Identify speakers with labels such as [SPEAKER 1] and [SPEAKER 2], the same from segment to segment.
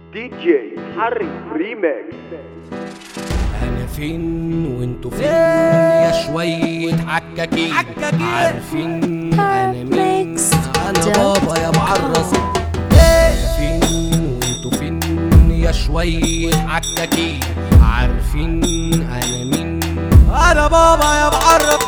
[SPEAKER 1] دي جي حري ريميكس
[SPEAKER 2] انا فين وانتوا فين يا شوية عكاكين
[SPEAKER 3] عكاكين.
[SPEAKER 2] عارفين انا مين
[SPEAKER 4] Mix.
[SPEAKER 2] انا
[SPEAKER 4] Dot
[SPEAKER 2] بابا يا معرس انا فين وانتوا فين يا شوية عكاكين عارفين انا مين
[SPEAKER 3] انا بابا يا معرف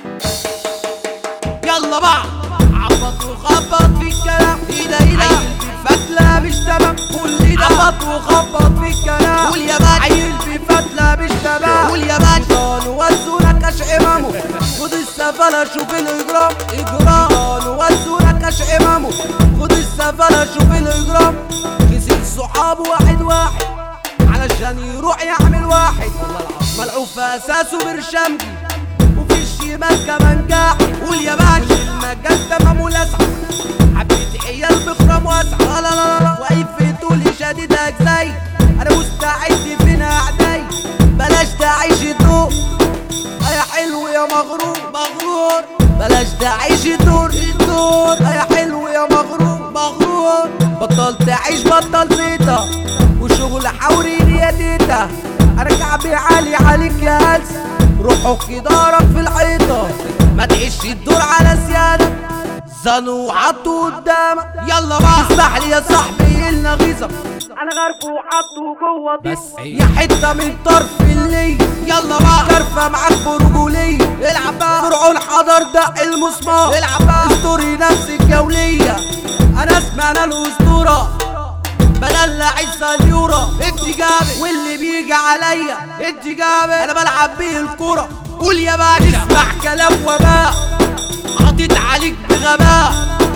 [SPEAKER 3] يلا بقى عبط وخبط في الكلام ايدا ايدا عيل في فتلة مش تمام قول ده عبط وخبط في الكلام قول يا باشا عيل في فتلة مش تمام قول يا باشا نوزونا كاش امامه خد السفالة شوف الاجرام اجرام نوزونا كاش امامه خد السفالة شوف الاجرام كسر صحابه واحد واحد علشان يروح يعمل واحد ملعوب في اساسه برشامجي وفي الشمال كمان جاحد قول يا باشا المجال تمام ولسع حبيت عيال بخرام واسعة لا لا لا لا واقف في طولي شديد اجزاي انا مستعد فينا اعداي بلاش تعيش الدور يا حلو يا مغرور مغرور بلاش تعيش الدور الدور يا حلو يا مغرور مغرور بطل تعيش بطل فيتا وشغل حورين يا تيتا انا كعبي عالي عليك يا هلس روحك يضرب في الحيطة ما تعيش الدور على سيادة زنوا وحطوا قدامك يلا بقى اسمح لي يا صاحبي لنا غيظة انا غرفه وحطه جوه
[SPEAKER 2] بس
[SPEAKER 3] يا حتة من طرف اللي يلا بقى كرفة معاك برجولية العب بقى فرعون حضر دق المسمار العب بقى اسطوري نفس الجولية انا اسمع انا الاسطورة بدلع السنيورة انت جابت واللي بيجي عليا انت جابت انا بلعب بيه الكورة قول يا باشا اسمع كلام وباء حاطط عليك بغباء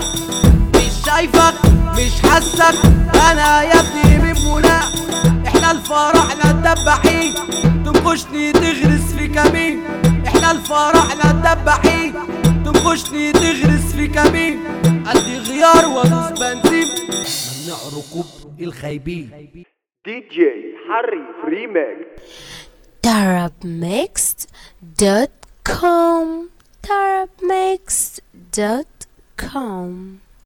[SPEAKER 3] مش شايفك مش حاسك انا يا ابني من بناء احنا الفرحنا الدباحين تنكشني تغرس في كمين احنا الفرحنا الدباحين تنكشني تغرس في كمين ادي غيار وادوس بنزين ممنوع ركوب الخايبين
[SPEAKER 1] دي جي حري ريميكس
[SPEAKER 4] Darabmixed.com Darabmixed.com